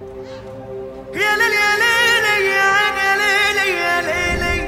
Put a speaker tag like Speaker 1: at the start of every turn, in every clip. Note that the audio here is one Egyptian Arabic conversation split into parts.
Speaker 1: يا ليل يا ليل يا عين يا ليل يا ليل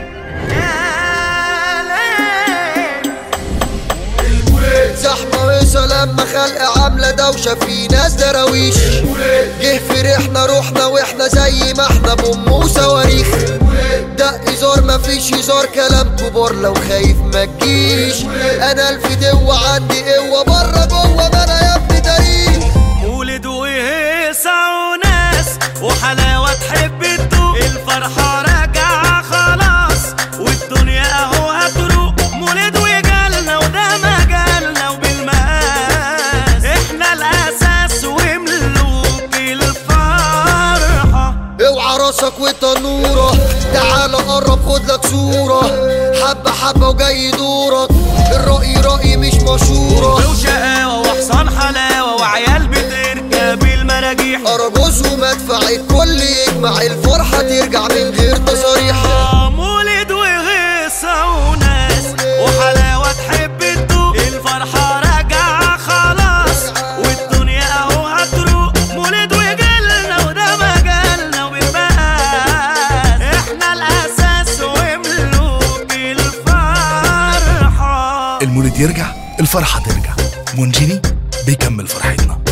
Speaker 1: يا ليل
Speaker 2: زحمة ويسا لما خلق عاملة دوشة في ناس دراويش جه فرحنا روحنا واحنا زي ما احنا بأم وصواريخ دق زار مفيش هزار كلام كبار لو خايف ما تجيش انا الفدوة عندي قوة بره جوه ما انا يا ابني تاريخ
Speaker 1: مولد وهيصة وناس وحلاوة تحب تدوق الفرحة راجعة خلاص والدنيا اهو هتروق مولد وجالنا وده مجالنا وبالمقاس احنا الاساس وملوك الفرحة
Speaker 2: اوعى راسك وتنورة تعال قرب خد لك صورة حبة حبة وجاي دورك الرأي رأي مش مشورة
Speaker 1: وشقاوة وحصان حلاوة وعيال بتركب المراجيح
Speaker 2: أرجوز ومدفع الكل يجمع الفرحة ترجع من غير تصاريح
Speaker 1: آه، مولد وغيصة وناس وحلاوة تحب تدوق الفرحة راجعة خلاص والدنيا اهو هتروق مولد وجالنا وده مجالنا وبالمقاس احنا الاساس وملوك الفرحة
Speaker 3: المولد يرجع الفرحة ترجع منجني بيكمل فرحتنا